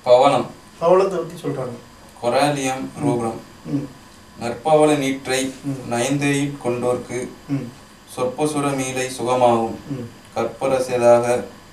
பவனம் பவளத்தை பற்றி சொல்கிறாங்க கொராலியம் ரூபம் ம் நற்பவள நீற்றை ம். நயந்தையிற் கொண்டோர்க்கு ம் சொற்பசுர மீலை சுகமாகும் ம் கற்பரசதாக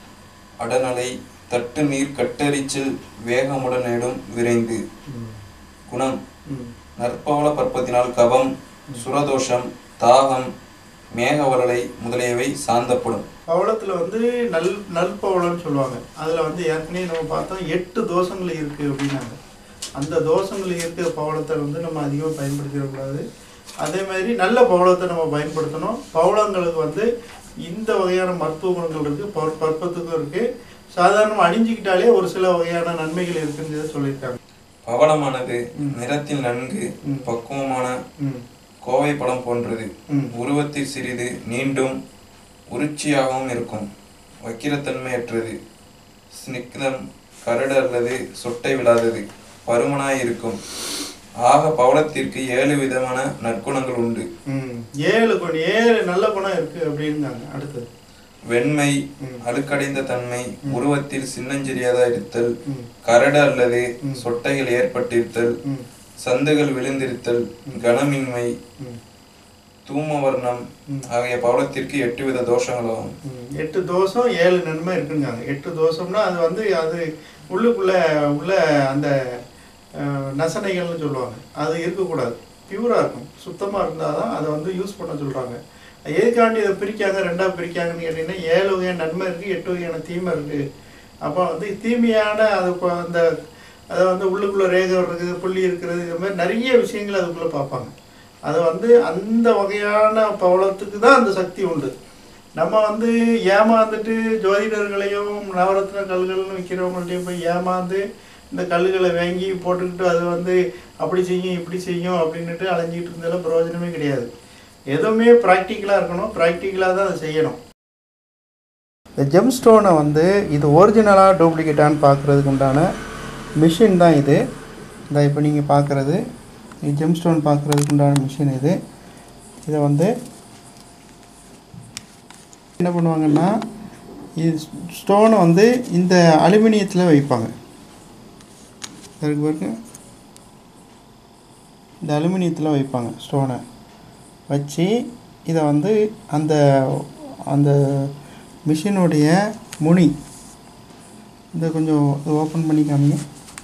அடநலை தட்டு நீர் கட்டரிச்சில் வேகமுடனேடும் விரைந்து ம் குணம் ம் நற்பவள பற்பத்தினால் கபம் சுரதோஷம் தாகம் மேகவலலை முதலியவை சாந்தப்படும் பவளத்தில் வந்து நல் நல்பவளம்னு சொல்லுவாங்க அதில் வந்து ஏற்கனவே நம்ம பார்த்தோம் எட்டு தோஷங்கள் இருக்குது அப்படின்னாங்க அந்த தோஷங்கள் இருக்கிற பவளத்தை வந்து நம்ம அதிகமாக பயன்படுத்திடக்கூடாது அதே மாதிரி நல்ல பவளத்தை நம்ம பயன்படுத்தணும் பவளங்களுக்கு வந்து இந்த வகையான மருத்துவ குணங்கள் இருக்குது பற் பற்பத்துக்கும் இருக்குது சாதாரணமாக அணிஞ்சிக்கிட்டாலே ஒரு சில வகையான நன்மைகள் இருக்குன்றதை சொல்லியிருக்காங்க பவளமானது ம். நிறத்தில் நன்கு ம். பக்குவமான ம் கோவை பழம் போன்றது ம் உருவத்தில் சிறிது நீண்டும் உருச்சியாகவும் இருக்கும் வக்கிரத்தன்மையற்றது ஸ்னிக்தம் கரடு அல்லது சொட்டை விடாதது பருமனாய் இருக்கும் ஆக பவளத்திற்கு ஏழு விதமான நற்குணங்கள் உண்டு ம் ஏழு குணம் ஏழு நல்ல குணம் இருக்குது அப்படின்னாங்க அடுத்தது வெண்மை ம். அழுக்கடைந்த தன்மை உருவத்தில் சின்னஞ்சிறியதா இருத்தல் ம் கரடு அல்லது ம். சொட்டைகள் ஏற்பட்டிருத்தல் ம் சந்துகள் விழுந்திருத்தல் கனமின்மை ம் தூமவர்ணம் ம். ஆகிய பவளத்திற்கு எட்டு வித தோஷங்களாகும் ம், எட்டு தோஷம் ஏழு நன்மை இருக்குங்காங்க எட்டு தோஷம்னா அது வந்து அது உள்ளுக்குள்ள உள்ள அந்த அஹ், நசனைகள்னு சொல்லுவாங்க அது இருக்கக்கூடாது பியூராக இருக்கும் சுத்தமாக இருந்தால் தான் அதை வந்து யூஸ் பண்ண சொல்கிறாங்க எதுக்காண்டி இதை பிரிக்காங்க ரெண்டாக பிரிக்காங்கன்னு கேட்டிங்கன்னா ஏழு வகையான நன்மை இருக்குது எட்டு வகையான தீமை இருக்குது அப்போ வந்து தீமையான அது இப்போ அந்த அதை வந்து உள்ளுக்குள்ளே ரேகை இருக்குது புள்ளி இருக்கிறது இது மாதிரி நிறைய விஷயங்கள் அதுக்குள்ளே பார்ப்பாங்க அது வந்து அந்த வகையான பவளத்துக்கு தான் அந்த சக்தி உண்டு நம்ம வந்து ஏமாந்துட்டு ஜோதிடர்களையும் நவரத்ன கல்கள்னு விற்கிறவங்கள்ட்டையும் போய் ஏமாந்து இந்த கல்லுகளை வாங்கி போட்டுக்கிட்டு அது வந்து அப்படி செய்யும் இப்படி செய்யும் அப்படின்னுட்டு அலைஞ்சிக்கிட்டு இருந்தாலும் பிரயோஜனமே கிடையாது எதுவுமே ப்ராக்டிக்கலாக இருக்கணும் ப்ராக்டிக்கலாக தான் அதை செய்யணும் இந்த ஜெம் ஸ்டோனை வந்து இது ஒரிஜினலாக டூப்ளிகேட்டான்னு பார்க்குறதுக்கு உண்டான மிஷின் தான் இது இந்த இப்போ நீங்கள் பார்க்குறது இது ஜெம் ஸ்டோன் பார்க்குறதுக்கு உண்டான மிஷின் இது இதை வந்து என்ன பண்ணுவாங்கன்னா இது ஸ்டோனை வந்து இந்த அலுமினியத்தில் வைப்பாங்க இருக்கு பாருங்க இந்த அலுமினியத்தில் வைப்பாங்க ஸ்டோனை வச்சு இதை வந்து அந்த அந்த மிஷினுடைய முனி இதை கொஞ்சம் ஓப்பன் பண்ணி காமிங்க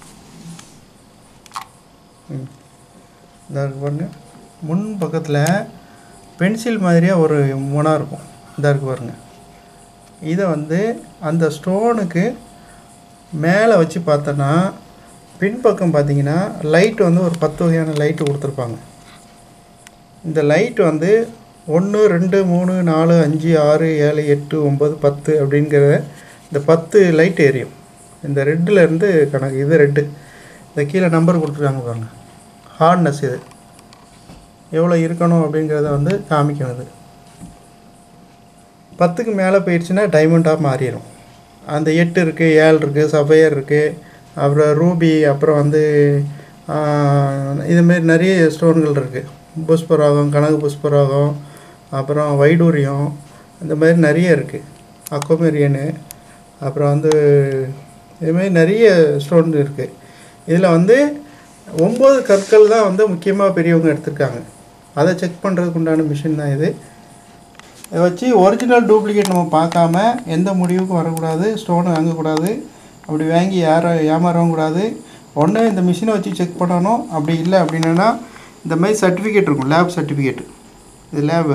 ம் இதாக இருக்கு பாருங்க முன் பக்கத்தில் பென்சில் மாதிரியாக ஒரு முனை இருக்கும் இதாக இருக்கு பாருங்க இதை வந்து அந்த ஸ்டோனுக்கு மேலே வச்சு பார்த்தோன்னா பின்பக்கம் பார்த்தீங்கன்னா லைட் வந்து ஒரு பத்து வகையான லைட்டு கொடுத்துருப்பாங்க இந்த லைட் வந்து ஒன்று ரெண்டு மூணு நாலு அஞ்சு ஆறு ஏழு எட்டு ஒம்பது பத்து அப்படிங்கிற இந்த பத்து லைட் எரியும் இந்த ரெட்டில் இருந்து கணக்கு இது ரெட்டு இந்த கீழே நம்பர் கொடுத்துருக்காங்க பாருங்க ஹார்ட்னஸ் இது எவ்வளோ இருக்கணும் அப்படிங்கிறத வந்து காமிக்கும் இது பத்துக்கு மேலே போயிடுச்சுன்னா டைமண்டாக மாறிடும் அந்த எட்டு இருக்குது ஏழு இருக்குது சஃபையர் இருக்குது அப்புறம் ரூபி அப்புறம் வந்து ஆஹ், இதுமாரி நிறைய ஸ்டோன்கள் இருக்குது புஷ்பராகம் கனகு புஷ்பராகம் அப்புறம் வைடூரியம் இந்த மாதிரி நிறைய இருக்குது அக்கோமெரியனு அப்புறம் வந்து இதுமாரி நிறைய ஸ்டோன் இருக்குது இதில் வந்து ஒம்பது கற்கள் தான் வந்து முக்கியமாக பெரியவங்க எடுத்திருக்காங்க அதை செக் பண்ணுறதுக்கு உண்டான மிஷின் தான் இது இதை வச்சு ஒரிஜினல் டூப்ளிகேட் நம்ம பார்க்காம எந்த முடிவுக்கும் வரக்கூடாது ஸ்டோனு வாங்கக்கூடாது அப்படி வாங்கி யாரை ஏமாறவும் கூடாது ஒன்று இந்த மிஷினை வச்சு செக் பண்ணணும் அப்படி இல்லை அப்படின்னா இந்த மாதிரி சர்டிஃபிகேட் இருக்கும் லேப் சர்டிஃபிகேட் இது லேபு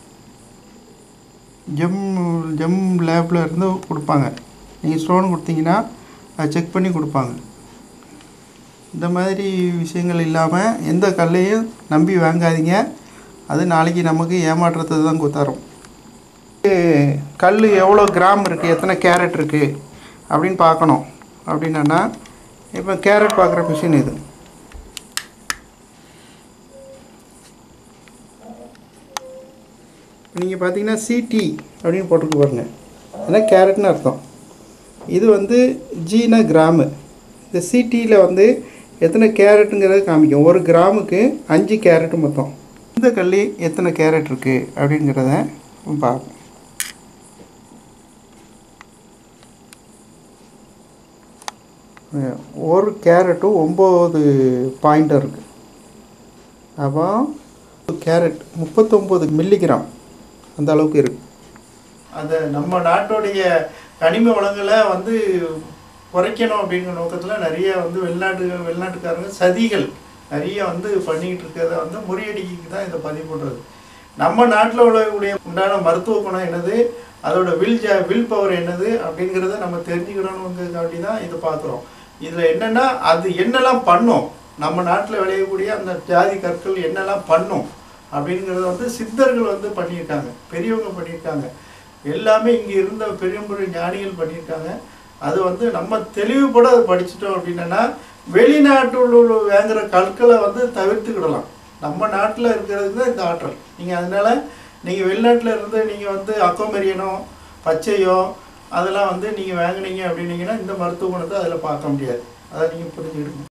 ஜெம் ஜெம் லேபில் இருந்து கொடுப்பாங்க நீங்கள் ஸ்டோன் கொடுத்தீங்கன்னா அதை செக் பண்ணி கொடுப்பாங்க இந்த மாதிரி விஷயங்கள் இல்லாமல் எந்த கல்லையும் நம்பி வாங்காதீங்க அது நாளைக்கு நமக்கு ஏமாற்றத்தை தான் குத்தரும் கல் எவ்வளோ கிராம் இருக்குது எத்தனை கேரட் இருக்குது அப்படின்னு பார்க்கணும் அப்படின்னா இப்போ கேரட் பார்க்குற மிஷின் இது நீங்கள் பார்த்தீங்கன்னா சிடி அப்படின்னு போட்டிருக்கு பாருங்க அதான் கேரட்னு அர்த்தம் இது வந்து ஜீனா கிராமு இந்த சிடியில் வந்து எத்தனை கேரட்டுங்கிறத காமிக்கும் ஒரு கிராமுக்கு அஞ்சு கேரட் மொத்தம் இந்த கல்லி எத்தனை கேரட் இருக்குது அப்படிங்கிறத பார்ப்போம் அஹ் ஒரு கேரட்டும் ஒம்பது பாயிண்டர் இருக்குது அப்போ கேரட் முப்பத்தொம்போது மில்லிகிராம் அந்த அளவுக்கு இருக்குது அந்த நம்ம நாட்டுடைய கனிம வளங்களை வந்து குறைக்கணும் அப்படிங்கிற நோக்கத்தில் நிறைய வந்து வெளிநாட்டு வெளிநாட்டுக்காரங்க சதிகள் நிறைய வந்து பண்ணிக்கிட்டு இருக்கிறத வந்து முறியடிக்கு தான் இதை பதிவு பண்ணுறது நம்ம நாட்டில் உள்ளக்கூடிய உண்டான மருத்துவ குணம் என்னது அதோட வில் ஜா வில் பவர் என்னது அப்படிங்கிறத நம்ம தெரிஞ்சுக்கணுங்கிறதுக்காண்டி தான் இதை பார்க்குறோம் இதில் என்னென்னா அது என்னெல்லாம் பண்ணும் நம்ம நாட்டில் விளையக்கூடிய அந்த ஜாதி கற்கள் என்னெல்லாம் பண்ணும் அப்படிங்கிறத வந்து சித்தர்கள் வந்து பண்ணியிருக்காங்க பெரியவங்க பண்ணியிருக்காங்க எல்லாமே இங்கே இருந்த பெரிய பெரிய ஞானிகள் பண்ணியிருக்காங்க அது வந்து நம்ம தெளிவுபட அதை படிச்சிட்டோம் அப்படின்னா வெளிநாட்டில் உள்ள வாங்குற கற்களை வந்து தவிர்த்துக்கிடலாம் நம்ம நாட்டில் இருக்கிறதுக்கு தான் இந்த ஆற்றல் நீங்கள் அதனால நீங்கள் வெளிநாட்டில் இருந்து நீங்கள் வந்து அக்கோமெரியனோ பச்சையோ அதெல்லாம் வந்து நீங்கள் வாங்குனீங்க அப்படின்னீங்கன்னா இந்த மருத்துவ குணத்தை அதில் பார்க்க முடியாது அதை நீங்கள் புரிஞ்சுக்கிடுங்க